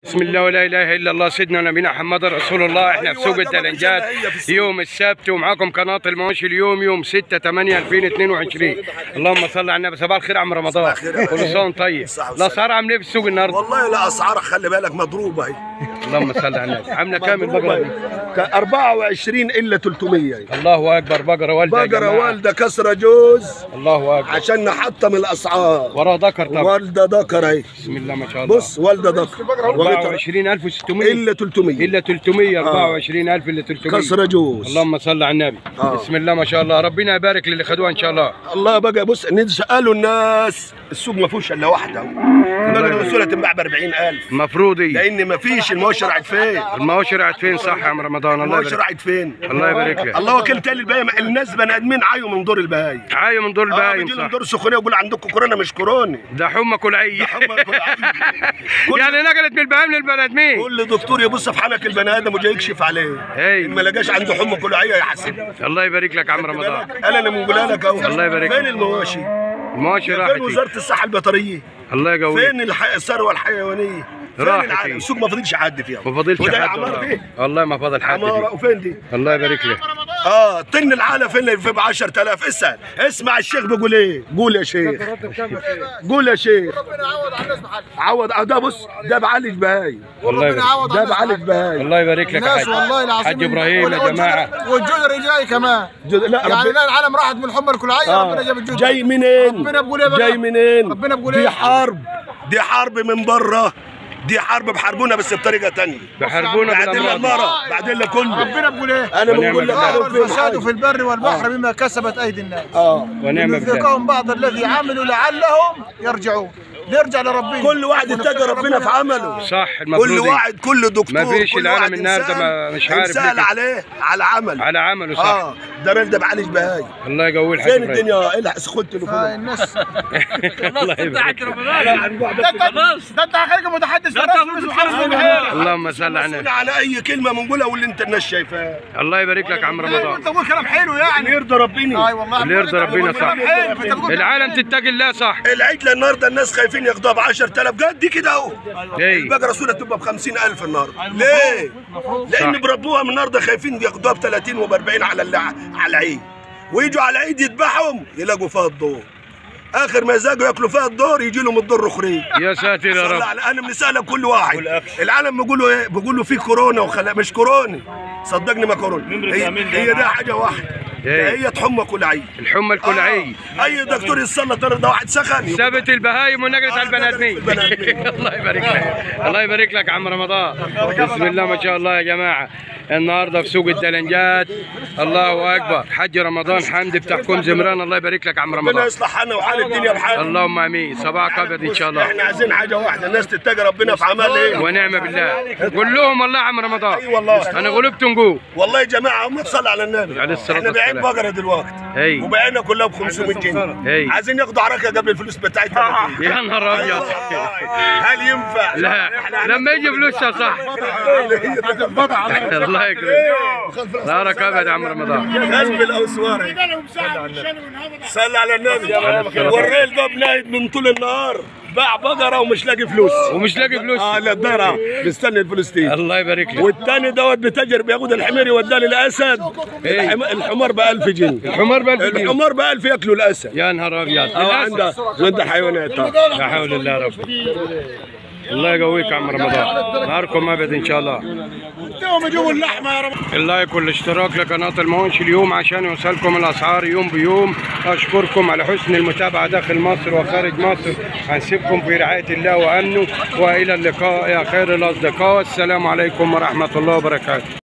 بسم الله ولا اله الا الله سيدنا نبينا محمد رسول الله احنا في سوق أيوة، ده الدلنجات مفيش إلا هي في السوق. يوم السبت ومعاكم قناه المواشي اليوم يوم 6 8 2022 اللهم صل على النبي صباح الخير يا عم رمضان صباح الخير يا كل باشا. سنه وانت طيب صح وسلام. الاسعار عامله ايه في السوق النهارده والله لا اسعارها خلي بالك مضروبه اهي اللهم صل على النبي عامله كام البقره دي 24 الا 300 اهي. الله اكبر بقره والده يا بقره جماعة. والده كسره جوز الله اكبر عشان نحطم الاسعار وراه ذكر طبعا والده ذكر اهي بسم الله ما شاء الله بص والده ذكر ومتر 24600 الا 300 الا 300 24000 الا 300 كسره جوز اللهم صل على النبي آه. بسم الله ما شاء الله ربنا يبارك للي خدوها ان شاء الله الله بقى بص نسالوا الناس السوق ما فيهوش الا واحده بقى المسؤوله تنباع ب 40000 مفروض ايه لان ما فيش المواشي راحت فين المواشي راحت فين صح يا عم رمضان الله المواشي يبارك راحت فين الله يبارك لك الله وكيل تاني الباقي الناس بني ادمين عايوا من دور البهايم عاية من دول اه باين بيجي لهم صح دور سخونيه ويقول عندكم كورونا مش كورونا ده حمى كلعية حمى كلعية. كل- يعني نقلت من البهائم للبني ادمين كل دكتور يبص في حنك البني ادم وجاي يكشف عليه اي. ان ما لقاش عنده حمى كلعيه يحاسب الله يبارك لك يا عم رمضان انا اللي بقولها لك اهو الله يبارك فين لك. المواشي؟ المواشي راحت فين إيه؟ وزاره الصحه البيطريه؟ الله يقويك فين الح... الثروه الحيوانيه؟ فين راحت العالم؟ إيه؟ السوق ما فضلش حد فيها ما فضلش وده حد عمار والله. فيه والله ما فضل حد عماره فيه. وفين دي؟ الله يبارك لك اه طن العالة فين في ب 10000 اسال اسمع الشيخ بيقول ايه؟ قول يا شيخ قول يا شيخ ربنا يعوض على الناس بحل عوض آه ده بص ده بعالج بهايم الله يبارك يعوض ده بعالج بهايم الله يبارك لك يا الناس حاج والله العظيم حاج ابراهيم يا جماعه والجود الرجالي كمان جد- لا يعني ربنا لا العالم راحت من الحمى الكلعيه ربنا جاب الجود جاي منين؟ ربنا بيقول ايه بقى؟ جاي منين؟ ربنا بيقول دي ايه؟ حرب دي حرب من بره دي حرب بحاربونا بس بطريقه تانية بحاربونا بعدين بالامراض للمرة بعدين لكله ربنا بيقول ايه؟ انا ونعم بقول لك بالله. عارف فين الفساد في حاجة. البر والبحر بما كسبت ايدي الناس اه ونعم بالله لنذيقهم بعض الذي عملوا لعلهم يرجعون نرجع لربنا كل واحد اتجه ربنا في عمله صح المفروض كل إيه؟ واحد كل دكتور ما فيش كل العالم واحد النهارده إنسان ما- مش عارف انسال ليه. عليه على عمل على عمله صح اه ده راجل ده بعالج بهاي الله يقوي الحاج فين ابراهيم الدنيا ايه اللي سخنت تليفون فالناس الله يبارك ده انت ده انت حضرتك متحدث رسمي وحرس بالحياه اللهم صل على النبي مسؤول على اي كلمه بنقولها واللي انت الناس شايفاها الله يبارك لك يا عم رمضان انت تقول كلام حلو يعني يرضى ربنا اي والله اللي يرضي ربنا صح كلام حلو انت تقول العالم تتقي الله صح العجله النهارده الناس خايفين ياخدوها ب 10000 قد كده اهو ايه البقره سوره تبقى ب 50000 النهارده ليه؟ لان صح. بربوها من النهارده خايفين ياخدوها ب 30 وب 40 على اللع... على العيد ويجوا على العيد يذبحهم يلاقوا فيها الدور اخر ما يزاقوا ياكلوا فيها الدور يجي لهم الدور رخرين يا ساتر يا صلى رب على انا بنسالك كل واحد العالم بيقولوا ايه بيقولوا في كورونا وخلا مش كورونا صدقني ما كورونا هي, هي ده حاجه واحده إيه. هي حمى كل عين الحمى الكلعيه اي دكتور يتصلى ترى ده واحد سخن سابت البهايم ونقلت على البني ادمين البني آدمين. الله يبارك لك الله يبارك لك يا عم رمضان بسم الله ما شاء الله يا جماعه النهارده في سوق الدلنجات الله اكبر حج رمضان حمدي بتاع كوم زمران الله يبارك لك يا عم ربنا رمضان يصلح حالنا وحال الدنيا بحالنا اللهم امين صباحك ابيض ان شاء الله احنا عايزين حاجه واحده الناس تتقي ربنا في عمل ايه ونعم بالله قول لهم والله يا عم رمضان اي والله انا غلبت نقول والله يا جماعه هم تصلي على النبي عليه الصلاة احنا بايعين والسلام. بقره دلوقتي اي وبقينا كلها ب 500 أي. جنيه عايزين ياخدوا حركه قبل الفلوس بتاعتها ما تيجي. يا نهار ابيض هل ينفع؟ لا لما يجي فلوسها صح الله يكرمك نهارك ابيض يا عم رمضان قلب الاسوار صلي على النبي والريل ده بنايد من طول النهار باع بقره ومش لاقي فلوس ومش لاقي فلوس اه لا الدار مستني الفلوس تيجي الله يبارك لك والتاني دوت بتاجر بياخد الحمير يوداه للاسد إيه. الحم- الحمار ب 1000 جنيه الحمار بألف جنيه الحمار ب 1000 ياكلوا الاسد يا نهار ابيض اه عنده عنده حيوانات آه. لا حول الله يا رب الله يقويك يا عم رمضان نهاركم ابد ان شاء الله يوم يجيبوا اللحمه يا رب اللايك والاشتراك لقناة المونش اليوم عشان يوصلكم الأسعار يوم بيوم أشكركم على حسن المتابعة داخل مصر وخارج مصر هنسيبكم في رعاية الله وأمنه وإلى اللقاء يا خير الأصدقاء السلام عليكم ورحمة الله وبركاته